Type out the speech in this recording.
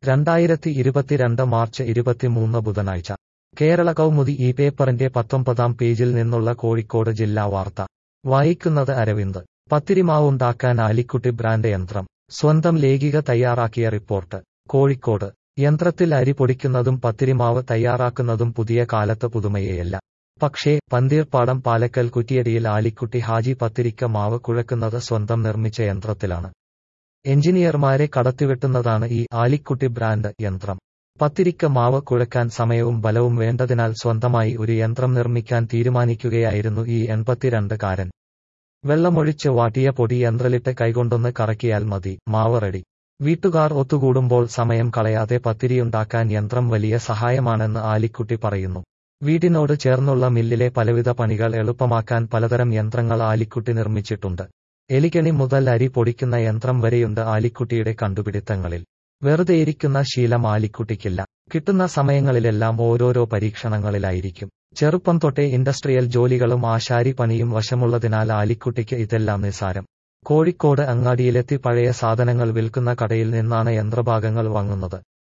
രണ്ടായിരത്തി ഇരുപത്തിരണ്ട് മാർച്ച് ഇരുപത്തിമൂന്ന് ബുധനാഴ്ച കേരള കൗമുദി ഈ പേപ്പറിന്റെ പത്തൊമ്പതാം പേജിൽ നിന്നുള്ള കോഴിക്കോട് ജില്ലാ വാർത്ത വായിക്കുന്നത് അരവിന്ദ് പത്തിരിമാവുണ്ടാക്കാൻ ആലിക്കുട്ടി ബ്രാൻഡ് യന്ത്രം സ്വന്തം ലേഖിക തയ്യാറാക്കിയ റിപ്പോർട്ട് കോഴിക്കോട് യന്ത്രത്തിൽ അരി പൊടിക്കുന്നതും പത്തിരിമാവ് തയ്യാറാക്കുന്നതും പുതിയ കാലത്ത് പുതുമയേയല്ല പക്ഷേ പന്തീർപ്പാടം പാലക്കൽ കുറ്റിയടിയിൽ ആലിക്കുട്ടി ഹാജി പത്തിരിക്ക മാവ് കുഴക്കുന്നത് സ്വന്തം നിർമ്മിച്ച യന്ത്രത്തിലാണ് എഞ്ചിനീയർമാരെ കടത്തിവെട്ടുന്നതാണ് ഈ ആലിക്കുട്ടി ബ്രാൻഡ് യന്ത്രം പത്തിരിക്ക മാവ് കുഴക്കാൻ സമയവും ബലവും വേണ്ടതിനാൽ സ്വന്തമായി ഒരു യന്ത്രം നിർമ്മിക്കാൻ തീരുമാനിക്കുകയായിരുന്നു ഈ എൺപത്തിരണ്ട് കാരൻ വെള്ളമൊഴിച്ച് വാട്ടിയ പൊടി യന്ത്രലിട്ട് കൈകൊണ്ടൊന്ന് കറക്കിയാൽ മതി മാവ് റെഡി വീട്ടുകാർ ഒത്തുകൂടുമ്പോൾ സമയം കളയാതെ പത്തിരിയുണ്ടാക്കാൻ യന്ത്രം വലിയ സഹായമാണെന്ന് ആലിക്കുട്ടി പറയുന്നു വീടിനോട് ചേർന്നുള്ള മില്ലിലെ പലവിധ പണികൾ എളുപ്പമാക്കാൻ പലതരം യന്ത്രങ്ങൾ ആലിക്കുട്ടി നിർമ്മിച്ചിട്ടുണ്ട് എലികണി മുതൽ അരി പൊടിക്കുന്ന യന്ത്രം വരെയുണ്ട് ആലിക്കുട്ടിയുടെ കണ്ടുപിടുത്തങ്ങളിൽ വെറുതെയിരിക്കുന്ന ശീലം ആലിക്കുട്ടിക്കില്ല കിട്ടുന്ന സമയങ്ങളിലെല്ലാം ഓരോരോ പരീക്ഷണങ്ങളിലായിരിക്കും ചെറുപ്പം തൊട്ടേ ഇൻഡസ്ട്രിയൽ ജോലികളും ആശാരി പണിയും വശമുള്ളതിനാൽ ആലിക്കുട്ടിക്ക് ഇതെല്ലാം നിസാരം കോഴിക്കോട് അങ്ങാടിയിലെത്തി പഴയ സാധനങ്ങൾ വിൽക്കുന്ന കടയിൽ നിന്നാണ് യന്ത്രഭാഗങ്ങൾ വാങ്ങുന്നത്